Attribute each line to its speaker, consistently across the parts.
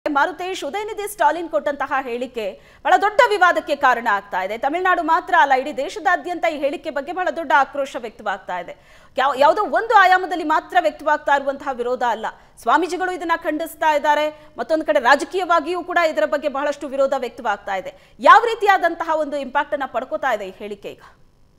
Speaker 1: ಮಾರುತೇಶ್ ಉದಯನಿಧಿ ಸ್ಟಾಲಿನ್ ಕೊಟ್ಟಂತಹ ಹೇಳಿಕೆ ಬಹಳ ದೊಡ್ಡ ವಿವಾದಕ್ಕೆ ಕಾರಣ ಆಗ್ತಾ ಇದೆ ತಮಿಳುನಾಡು ಮಾತ್ರ ಅಲ್ಲ ಇಡೀ ದೇಶದಾದ್ಯಂತ ಈ ಹೇಳಿಕೆ ಬಗ್ಗೆ ಬಹಳ ದೊಡ್ಡ ಆಕ್ರೋಶ ವ್ಯಕ್ತವಾಗ್ತಾ ಇದೆ ಯಾವ- ಯಾವುದೋ ಒಂದು ಆಯಾಮದಲ್ಲಿ ಮಾತ್ರ ವ್ಯಕ್ತವಾಗ್ತಾ ಇರುವಂತಹ ವಿರೋಧ ಅಲ್ಲ ಸ್ವಾಮೀಜಿಗಳು ಇದನ್ನ ಖಂಡಿಸ್ತಾ ಇದ್ದಾರೆ ಮತ್ತೊಂದು ಕಡೆ ರಾಜಕೀಯವಾಗಿಯೂ ಕೂಡ ಇದರ ಬಗ್ಗೆ ಬಹಳಷ್ಟು ವಿರೋಧ ವ್ಯಕ್ತವಾಗ್ತಾ ಇದೆ ಯಾವ ರೀತಿಯಾದಂತಹ ಒಂದು ಇಂಪ್ಯಾಕ್ಟ್ ಅನ್ನ ಪಡ್ಕೋತಾ ಇದೆ ಈ ಹೇಳಿಕೆ ಈಗ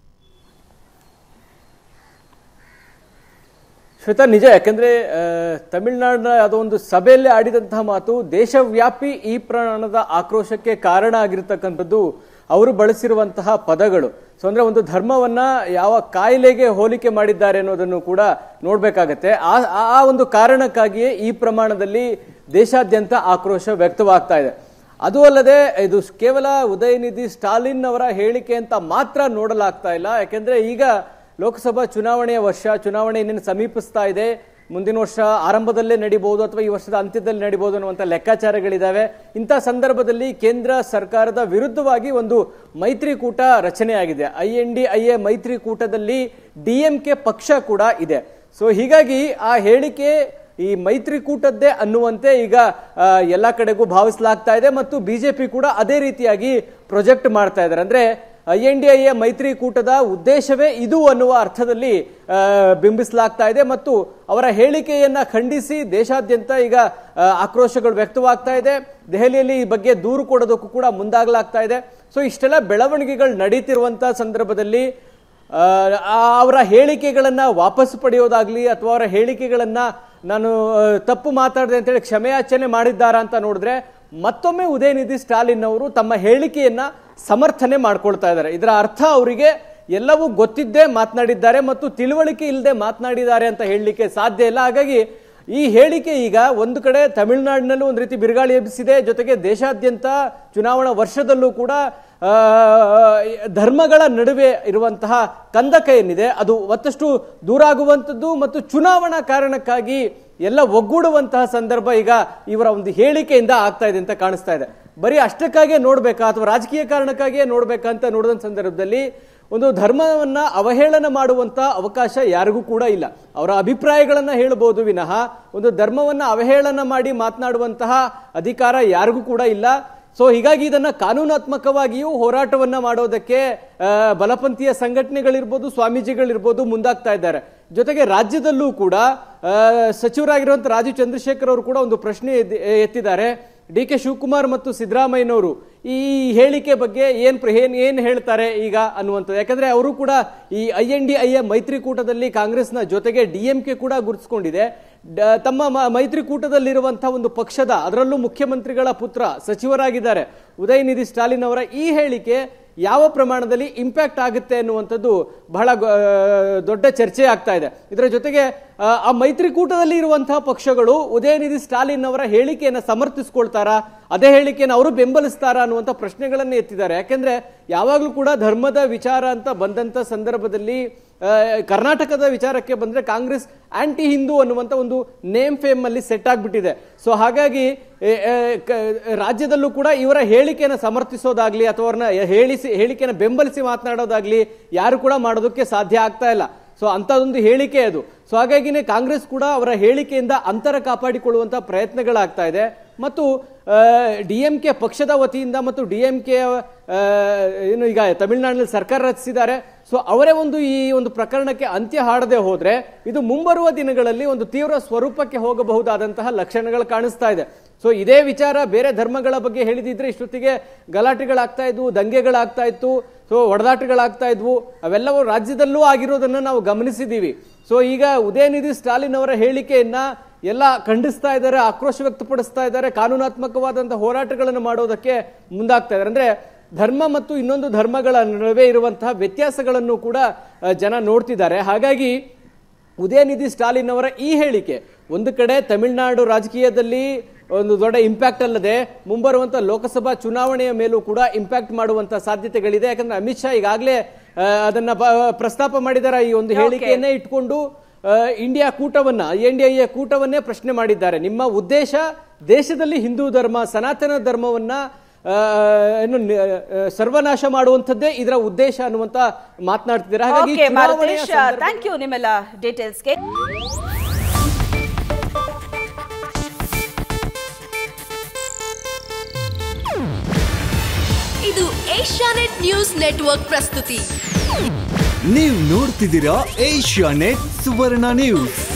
Speaker 2: ಶ್ವೇತಾ ನಿಜ ಯಾಕಂದ್ರೆ ಆ, ತಮಿಳುನಾಡಿನ ಯಾವುದೋ ಒಂದು ಸಭೆಯಲ್ಲಿ ಆಡಿದಂತಹ ಮಾತು ದೇಶವ್ಯಾಪಿ ಈ ಪ್ರಮಾಣದ ಆಕ್ರೋಶಕ್ಕೆ ಕಾರಣ ಆಗಿರ್ತಕ್ಕಂಥದ್ದು ಅವರು ಬಳಸಿರುವಂತಹ ಪದಗಳು ಸೊ ಅಂದ್ರೆ ಒಂದು ಧರ್ಮವನ್ನ ಯಾವ ಕಾಯಿಲೆಗೆ ಹೋಲಿಕೆ ಮಾಡಿದ್ದಾರೆ ಅನ್ನೋದನ್ನು ಕೂಡ ನೋಡ್ಬೇಕಾಗತ್ತೆ ಆ ಆ- ಆ ಒಂದು ಕಾರಣಕ್ಕಾಗಿಯೇ ಈ ಪ್ರಮಾಣದಲ್ಲಿ ದೇಶಾದ್ಯಂತ ಆಕ್ರೋಶ ವ್ಯಕ್ತವಾಗ್ತಾ ಇದೆ ಅದು ಅಲ್ಲದೆ ಇದು ಕೇವಲ ಉದಯನಿಧಿ ಸ್ಟಾಲಿನ್ ಅವರ ಹೇಳಿಕೆ ಅಂತ ಮಾತ್ರ ನೋಡಲಾಗ್ತಾ ಇಲ್ಲ ಯಾಕೆಂದ್ರೆ ಈಗ ಲೋಕಸಭಾ ಚುನಾವಣೆಯ ವರ್ಷ ಚುನಾವಣೆ ಇನ್ನೇನು ಸಮೀಪಿಸ್ತಾ ಇದೆ ಮುಂದಿನ ವರ್ಷ ಆರಂಭದಲ್ಲೇ ನಡಿಬಹುದು ಅಥವಾ ಈ ವರ್ಷದ ಅಂತ್ಯದಲ್ಲಿ ನಡಿಬಹುದು ಅನ್ನುವಂಥ ಲೆಕ್ಕಾಚಾರಗಳಿದ್ದಾವೆ ಇಂಥ ಸಂದರ್ಭದಲ್ಲಿ ಕೇಂದ್ರ ಸರ್ಕಾರದ ವಿರುದ್ಧವಾಗಿ ಒಂದು ಮೈತ್ರಿಕೂಟ ರಚನೆಯಾಗಿದೆ I N D I A ಮೈತ್ರಿಕೂಟದಲ್ಲಿ ಡಿ ಎಂ ಕೆ ಪಕ್ಷ ಕೂಡ ಇದೆ ಸೊ ಹೀಗಾಗಿ ಆ ಹೇಳಿಕೆ ಈ ಮೈತ್ರಿಕೂಟದ್ದೇ ಅನ್ನುವಂತೆ ಈಗ ಆ, ಎಲ್ಲ ಕಡೆಗೂ ಭಾವಿಸಲಾಗ್ತಾ ಇದೆ ಮತ್ತು ಬಿಜೆಪಿ ಕೂಡ ಅದೇ ರೀತಿಯಾಗಿ ಪ್ರೊಜೆಕ್ಟ್ ಮಾಡ್ತಾ ಇದ್ದಾರೆ ಅಂದ್ರೆ I N D I A ಮೈತ್ರಿಕೂಟದ ಉದ್ದೇಶವೇ ಇದು ಅನ್ನುವ ಅರ್ಥದಲ್ಲಿ ಆ, ಬಿಂಬಿಸಲಾಗ್ತಾ ಇದೆ ಮತ್ತು ಅವರ ಹೇಳಿಕೆಯನ್ನ ಖಂಡಿಸಿ ದೇಶಾದ್ಯಂತ ಈಗ ಆ, ಆಕ್ರೋಶಗಳು ವ್ಯಕ್ತವಾಗ್ತಾ ಇದೆ ದೆಹಲಿಯಲ್ಲಿ ಈ ಬಗ್ಗೆ ದೂರು ಕೊಡೋದಕ್ಕೂ ಕೂಡ ಮುಂದಾಗಲಾಗ್ತಾ ಇದೆ ಸೊ ಇಷ್ಟೆಲ್ಲ ಬೆಳವಣಿಗೆಗಳು ನಡೀತಿರುವಂತಹ ಸಂದರ್ಭದಲ್ಲಿ ಆ, ಆ- ಅವರ ಹೇಳಿಕೆಗಳನ್ನ ವಾಪಸ್ ಪಡೆಯೋದಾಗ್ಲಿ ಅಥವಾ ಅವರ ಹೇಳಿಕೆಗಳನ್ನ ನಾನು ಆ, ತಪ್ಪು ಮಾತಾಡಿದೆ ಅಂತೇಳಿ ಕ್ಷಮೆಯಾಚನೆ ಮಾಡಿದ್ದಾರಾ ಅಂತ ನೋಡಿದ್ರೆ ಮತ್ತೊಮ್ಮೆ ಉದಯನಿಧಿ ಸ್ಟಾಲಿನ್ ಅವರು ತಮ್ಮ ಹೇಳಿಕೆಯನ್ನ ಸಮರ್ಥನೆ ಮಾಡ್ಕೊಳ್ತಾ ಇದ್ದಾರೆ ಇದರ ಅರ್ಥ ಅವರಿಗೆ ಎಲ್ಲವೂ ಗೊತ್ತಿದ್ದೇ ಮಾತನಾಡಿದ್ದಾರೆ ಮತ್ತು ತಿಳುವಳಿಕೆ ಇಲ್ಲದೆ ಮಾತನಾಡಿದ್ದಾರೆ ಅಂತ ಹೇಳಲಿಕ್ಕೆ ಸಾಧ್ಯ ಇಲ್ಲ ಹಾಗಾಗಿ ಈ ಹೇಳಿಕೆ ಈಗ ಒಂದು ಕಡೆ ತಮಿಳುನಾಡಿನಲ್ಲೂ ಒಂದು ರೀತಿ ಬಿರುಗಾಳಿ ಎಬ್ಬಿಸಿದೆ ಜೊತೆಗೆ ದೇಶಾದ್ಯಂತ ಚುನಾವಣಾ ವರ್ಷದಲ್ಲೂ ಕೂಡ ಆ, ಧರ್ಮಗಳ ನಡುವೆ ಇರುವಂತಹ ಕಂದಕ ಏನಿದೆ ಅದು ಮತ್ತಷ್ಟು ದೂರ ಆಗುವಂಥದ್ದು ಮತ್ತು ಚುನಾವಣಾ ಕಾರಣಕ್ಕಾಗಿ ಎಲ್ಲ ಒಗ್ಗೂಡುವಂತಹ ಸಂದರ್ಭ ಈಗ ಇವರ ಒಂದು ಹೇಳಿಕೆಯಿಂದ ಆಗ್ತಾ ಇದೆ ಅಂತ ಕಾಣಿಸ್ತಾ ಇದೆ ಬರೀ ಅಷ್ಟಕ್ಕಾಗಿಯೇ ನೋಡ್ಬೇಕಾ ಅಥವಾ ರಾಜಕೀಯ ಕಾರಣಕ್ಕಾಗಿಯೇ ನೋಡ್ಬೇಕಾ ಅಂತ ನೋಡಿದ ಸಂದರ್ಭದಲ್ಲಿ ಒಂದು ಧರ್ಮವನ್ನ ಅವಹೇಳನ ಮಾಡುವಂತ ಅವಕಾಶ ಯಾರಿಗೂ ಕೂಡ ಇಲ್ಲ ಅವರ ಅಭಿಪ್ರಾಯಗಳನ್ನ ಹೇಳಬಹುದು ವಿನಃ ಒಂದು ಧರ್ಮವನ್ನ ಅವಹೇಳನ ಮಾಡಿ ಮಾತನಾಡುವಂತಹ ಅಧಿಕಾರ ಯಾರಿಗೂ ಕೂಡ ಇಲ್ಲ ಸೊ ಹೀಗಾಗಿ ಇದನ್ನ ಕಾನೂನಾತ್ಮಕವಾಗಿಯೂ ಹೋರಾಟವನ್ನ ಮಾಡೋದಕ್ಕೆ ಆ, ಬಲಪಂಥೀಯ ಸಂಘಟನೆಗಳಿರ್ಬೋದು ಸ್ವಾಮೀಜಿಗಳಿರ್ಬೋದು ಮುಂದಾಗ್ತಾ ಇದ್ದಾರೆ ಜೊತೆಗೆ ರಾಜ್ಯದಲ್ಲೂ ಕೂಡ ಆ, ಸಚಿವರಾಗಿರುವಂತ ರಾಜೀವ್ ಚಂದ್ರಶೇಖರ್ ಅವರು ಕೂಡ ಒಂದು ಪ್ರಶ್ನೆ ಎತ್ತಿ- ಎತ್ತಿದ್ದಾರೆ ಡಿ ಕೆ ಶಿವಕುಮಾರ್ ಮತ್ತು ಸಿದ್ದರಾಮಯ್ಯನವರು ಈ ಹೇಳಿಕೆ ಬಗ್ಗೆ ಏನ್ ಪ್ರ- ಏನ್ ಏನ್ ಹೇಳ್ತಾರೆ ಈಗ ಅನ್ನುವಂಥದ್ದು ಯಾಕಂದ್ರೆ ಅವರು ಕೂಡ ಈ I N D I A ಮೈತ್ರಿಕೂಟದಲ್ಲಿ ಕಾಂಗ್ರೆಸ್ನ ಜೊತೆಗೆ ಡಿ ಎಂ ಕೆ ಕೂಡ ಗುರುತಿಸಿಕೊಂಡಿದೆ ಡ- ತಮ್ಮ ಮ- ಮೈತ್ರಿಕೂಟದಲ್ಲಿರುವಂತಹ ಒಂದು ಪಕ್ಷದ ಅದರಲ್ಲೂ ಮುಖ್ಯಮಂತ್ರಿಗಳ ಪುತ್ರ ಸಚಿವರಾಗಿದ್ದಾರೆ ಉದಯನಿಧಿ ಸ್ಟಾಲಿನ್ ಅವರ ಈ ಹೇಳಿಕೆ ಯಾವ ಪ್ರಮಾಣದಲ್ಲಿ ಇಂಪ್ಯಾಕ್ಟ್ ಆಗುತ್ತೆ ಅನ್ನುವಂಥದ್ದು ಬಹಳ ಗ- ದೊಡ್ಡ ಚರ್ಚೆ ಆಗ್ತಾ ಇದೆ ಇದರ ಜೊತೆಗೆ ಆ, ಆ ಮೈತ್ರಿಕೂಟದಲ್ಲಿ ಇರುವಂತಹ ಪಕ್ಷಗಳು ಉದಯನಿಧಿ ಸ್ಟಾಲಿನ್ ಅವರ ಹೇಳಿಕೆಯನ್ನು ಸಮರ್ಥಿಸ್ಕೊಳ್ತಾರಾ ಅದೇ ಹೇಳಿಕೆಯನ್ನು ಅವರು ಬೆಂಬಲಿಸ್ತಾರಾ ಅನ್ನುವಂಥ ಪ್ರಶ್ನೆಗಳನ್ನು ಎತ್ತಿದ್ದಾರೆ ಯಾಕೆಂದ್ರೆ ಯಾವಾಗಲೂ ಕೂಡ ಧರ್ಮದ ವಿಚಾರ ಅಂತ ಬಂದಂತ ಸಂದರ್ಭದಲ್ಲಿ ಆ, ಕರ್ನಾಟಕದ ವಿಚಾರಕ್ಕೆ ಬಂದ್ರೆ ಕಾಂಗ್ರೆಸ್ ಆಂಟಿ ಹಿಂದೂ ಅನ್ನುವಂಥ ಒಂದು ನೇಮ್ ಫೇಮ್ ಅಲ್ಲಿ ಸೆಟ್ ಆಗ್ಬಿಟ್ಟಿದೆ ಸೊ ಹಾಗಾಗಿ ಎ, ಎ, ಕ- ರಾಜ್ಯದಲ್ಲೂ ಕೂಡ ಇವರ ಹೇಳಿಕೆಯನ್ನು ಸಮರ್ಥಿಸೋದಾಗ್ಲಿ ಅಥವಾ ಅವ್ರನ್ನ ಹೇಳಿಸಿ ಹೇಳಿಕೆಯನ್ನು ಬೆಂಬಲಿಸಿ ಮಾತನಾಡೋದಾಗ್ಲಿ ಯಾರು ಕೂಡ ಮಾಡೋದಕ್ಕೆ ಸಾಧ್ಯ ಆಗ್ತಾ ಇಲ್ಲ ಸೊ ಅಂಥದ್ದೊಂದು ಹೇಳಿಕೆ ಅದು ಸೊ ಹಾಗಾಗಿನೇ ಕಾಂಗ್ರೆಸ್ ಕೂಡ ಅವರ ಹೇಳಿಕೆಯಿಂದ ಅಂತರ ಕಾಪಾಡಿಕೊಳ್ಳುವಂತ ಪ್ರಯತ್ನಗಳಾಗ್ತಾ ಇದೆ ಮತ್ತು ಡಿ ಎಂ ಕೆ ಪಕ್ಷದ ವತಿಯಿಂದ ಮತ್ತು ಡಿ ಎಂ ಕೆ ಏನು ಈಗ ತಮಿಳುನಾಡಿನಲ್ಲಿ ಸರ್ಕಾರ ರಚಿಸಿದ್ದಾರೆ ಸೊ ಅವರೇ ಒಂದು ಈ ಒಂದು ಪ್ರಕರಣಕ್ಕೆ ಅಂತ್ಯ ಹಾಡದೆ ಹೋದ್ರೆ ಇದು ಮುಂಬರುವ ದಿನಗಳಲ್ಲಿ ಒಂದು ತೀವ್ರ ಸ್ವರೂಪಕ್ಕೆ ಹೋಗಬಹುದಾದಂತಹ ಲಕ್ಷಣಗಳು ಕಾಣಿಸ್ತಾ ಇದೆ ಸೊ ಇದೇ ವಿಚಾರ ಬೇರೆ ಧರ್ಮಗಳ ಬಗ್ಗೆ ಹೇಳಿದಿದ್ರೆ ಇಷ್ಟೊತ್ತಿಗೆ ಗಲಾಟೆಗಳಾಗ್ತಾ ಇದ್ವು ದಂಗೆಗಳಾಗ್ತಾ ಇತ್ತು ಸೊ ಹೊಡೆದಾಟಗಳಾಗ್ತಾ ಇದ್ವು ಅವೆಲ್ಲವೂ ರಾಜ್ಯದಲ್ಲೂ ಆಗಿರೋದನ್ನ ನಾವು ಗಮನಿಸಿದ್ದೀವಿ ಸೊ ಈಗ ಉದಯನಿಧಿ ಸ್ಟಾಲಿನ್ ಅವರ ಹೇಳಿಕೆಯನ್ನ ಎಲ್ಲ ಖಂಡಿಸ್ತಾ ಇದ್ದಾರೆ ಆಕ್ರೋಶ ವ್ಯಕ್ತಪಡಿಸ್ತಾ ಇದ್ದಾರೆ ಕಾನೂನಾತ್ಮಕವಾದಂತಹ ಹೋರಾಟಗಳನ್ನು ಮಾಡೋದಕ್ಕೆ ಮುಂದಾಗ್ತಾ ಇದ್ದಾರೆ ಅಂದ್ರೆ ಧರ್ಮ ಮತ್ತು ಇನ್ನೊಂದು ಧರ್ಮಗಳ ನಡುವೆ ಇರುವಂತಹ ವ್ಯತ್ಯಾಸಗಳನ್ನು ಕೂಡ ಆ, ಜನ ನೋಡ್ತಿದ್ದಾರೆ ಹಾಗಾಗಿ ಉದಯನಿಧಿ ಸ್ಟಾಲಿನ್ ಅವರ ಈ ಹೇಳಿಕೆ ಒಂದು ಕಡೆ ತಮಿಳುನಾಡು ರಾಜಕೀಯದಲ್ಲಿ ಒಂದು ದೊಡ್ಡ ಇಂಪ್ಯಾಕ್ಟ್ ಅಲ್ಲದೆ ಮುಂಬರುವಂತ ಲೋಕಸಭಾ ಚುನಾವಣೆಯ ಮೇಲೂ ಕೂಡ ಇಂಪ್ಯಾಕ್ಟ್ ಮಾಡುವಂತ ಸಾಧ್ಯತೆಗಳಿದೆ ಯಾಕಂದ್ರೆ ಅಮಿತ್ ಶಾ ಈಗಾಗಲೇ ಆ, ಅದನ್ನ ಪ- ಪ್ರಸ್ತಾಪ ಮಾಡಿದ್ದಾರೆ ಈ ಒಂದು ಹೇಳಿಕೆಯನ್ನೇ ಇಟ್ಕೊಂಡು ಆ, ಇಂಡಿಯಾ ಕೂಟವನ್ನ ಎನ್ ಡಿ ಎ ಕೂಟವನ್ನೇ ಪ್ರಶ್ನೆ ಮಾಡಿದ್ದಾರೆ ನಿಮ್ಮ ಉದ್ದೇಶ ದೇಶದಲ್ಲಿ ಹಿಂದೂ ಧರ್ಮ ಸನಾತನ ಧರ್ಮವನ್ನ ಆ, ಏನು ನಿ- ಆ, ಸರ್ವನಾಶ ಮಾಡುವಂಥದ್ದೇ ಇದರ ಉದ್ದೇಶ ಅನ್ನುವಂತ ಮಾತನಾಡ್ತಿದ್ದಾರೆ ಹಾಗಾಗಿ
Speaker 1: ಓಕೆ
Speaker 2: ಚುನಾವಣೆಯ
Speaker 1: ಮಾರುತೇಶ್
Speaker 2: ಸಂದರ್ಭ-
Speaker 1: ಥ್ಯಾಂಕ್ ಯು ನಿಮ್ಮೆಲ್ಲ ಡೀಟೇಲ್ಸ್ಗೆ
Speaker 3: ಏಷ್ಯಾನೆಟ್ ನ್ಯೂಸ್ ನೆಟ್ವರ್ಕ್ ಪ್ರಸ್ತುತಿ
Speaker 4: ನೀವು ನೋಡ್ತಿದ್ದೀರಾ ಏಷ್ಯಾ ನೆಟ್ ಸುವರ್ಣ ನ್ಯೂಸ್